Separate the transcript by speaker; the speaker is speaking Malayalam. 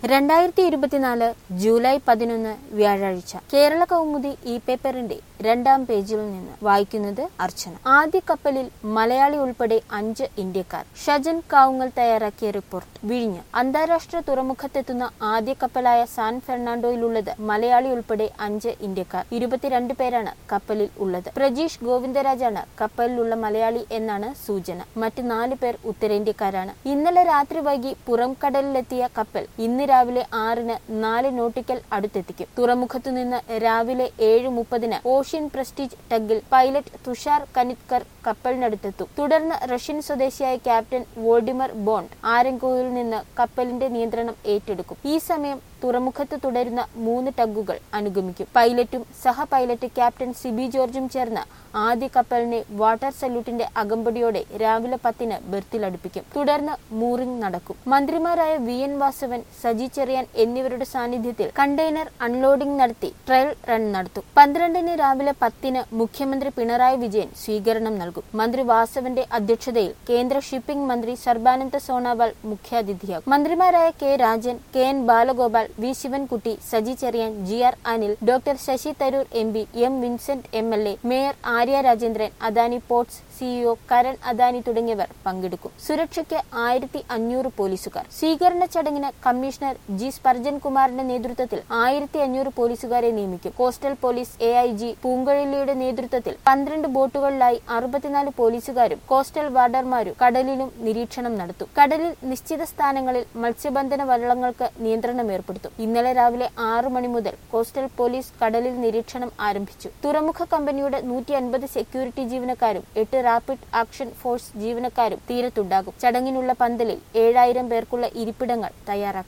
Speaker 1: രണ്ടായിരത്തി ഇരുപത്തിനാല് ജൂലൈ പതിനൊന്ന് വ്യാഴാഴ്ച കേരള കൗമുദി ഇ പേപ്പറിന്റെ രണ്ടാം പേജിൽ നിന്ന് വായിക്കുന്നത് അർച്ചന ആദ്യ കപ്പലിൽ മലയാളി ഉൾപ്പെടെ അഞ്ച് ഇന്ത്യക്കാർ ഷജൻ കാവുങ്ങൽ തയ്യാറാക്കിയ റിപ്പോർട്ട് വിഴിഞ്ഞ് അന്താരാഷ്ട്ര തുറമുഖത്തെത്തുന്ന ആദ്യ കപ്പലായ സാൻ ഫെർണാണ്ടോയിലുള്ളത് മലയാളി ഉൾപ്പെടെ അഞ്ച് ഇന്ത്യക്കാർ ഇരുപത്തിരണ്ട് പേരാണ് കപ്പലിൽ ഉള്ളത് പ്രജീഷ് ഗോവിന്ദരാജാണ് കപ്പലിലുള്ള മലയാളി എന്നാണ് സൂചന മറ്റ് നാല് പേർ ഉത്തരേന്ത്യക്കാരാണ് ഇന്നലെ രാത്രി വൈകി പുറം കടലിലെത്തിയ കപ്പൽ ഇന്ന് രാവിലെ ആറിന് നാല് നോട്ടിക്കൽ അടുത്തെത്തിക്കും തുറമുഖത്തു നിന്ന് രാവിലെ ഏഴ് മുപ്പതിന് ഓഷ്യൻ പ്രസ്റ്റീജ് ടഗിൽ പൈലറ്റ് തുഷാർ കനിത്കർ കപ്പലിനടുത്തെത്തും തുടർന്ന് റഷ്യൻ സ്വദേശിയായ ക്യാപ്റ്റൻ വോൾഡിമർ ബോണ്ട് ആരങ്കോയിൽ നിന്ന് കപ്പലിന്റെ നിയന്ത്രണം ഏറ്റെടുക്കും ഈ സമയം തുറമുഖത്ത് തുടരുന്ന മൂന്ന് ടഗുകൾ അനുഗമിക്കും പൈലറ്റും സഹ പൈലറ്റ് ക്യാപ്റ്റൻ സിബി ജോർജും ചേർന്ന് ആദ്യ കപ്പലിനെ വാട്ടർ സല്യൂട്ടിന്റെ അകമ്പടിയോടെ രാവിലെ പത്തിന് ബെർത്തിലടുപ്പിക്കും തുടർന്ന് മൂറിംഗ് നടക്കും മന്ത്രിമാരായ വി എൻ വാസവൻ സജി ചെറിയാൻ എന്നിവരുടെ സാന്നിധ്യത്തിൽ കണ്ടെയ്നർ അൺലോഡിംഗ് നടത്തി ട്രയൽ റൺ നടത്തും പന്ത്രണ്ടിന് രാവിലെ പത്തിന് മുഖ്യമന്ത്രി പിണറായി വിജയൻ സ്വീകരണം നൽകും മന്ത്രി വാസവന്റെ അധ്യക്ഷതയിൽ കേന്ദ്ര ഷിപ്പിംഗ് മന്ത്രി സർബാനന്ദ സോണോവാൾ മുഖ്യാതിഥിയാകും മന്ത്രിമാരായ K Rajan K N Balagopal V Sivankutty Saji Cheriyan G R Anil doctor Shashi Tharoor M P M Vincent M L A mayor Arya Rajendran Adani ports CEO Karan Adani തുടങ്ങിയവർ പങ്കെടുക്കും സുരക്ഷയ്ക്ക് ആയിരത്തി അഞ്ഞൂറ് പോലീസുകാർ സ്വീകരണ ചടങ്ങിന് കമ്മീഷണർ ജി സ്പർജൻ കുമാറിന്റെ നേതൃത്വത്തിൽ ആയിരത്തി അഞ്ഞൂറ് പോലീസുകാരെ നിയമിക്കും coastal police A I G പൂങ്കഴലിയുടെ നേതൃത്വത്തിൽ പന്ത്രണ്ട് ബോട്ടുകളിലായി അറുപത്തിനാല് പോലീസുകാരും കോസ്റ്റൽ വാർഡർമാരും കടലിലും നിരീക്ഷണം നടത്തും കടലിൽ നിശ്ചിത സ്ഥാനങ്ങളിൽ മത്സ്യബന്ധന വള്ളങ്ങൾക്ക് നിയന്ത്രണം ഏർപ്പെടുത്തും ഇന്നലെ രാവിലെ ആറു മണി മുതൽ കോസ്റ്റൽ പോലീസ് കടലിൽ നിരീക്ഷണം ആരംഭിച്ചു തുറമുഖ കമ്പനിയുടെ നൂറ്റി അൻപത് സെക്യൂരിറ്റി ജീവനക്കാരും എട്ട് റാപ്പിഡ് ആക്ഷൻ ഫോഴ്സ് ജീവനക്കാരും തീരത്തുണ്ടാകും ചടങ്ങിനുള്ള പന്തലിൽ ഏഴായിരം പേർക്കുള്ള ഇരിപ്പിടങ്ങൾ തയ്യാറാക്കും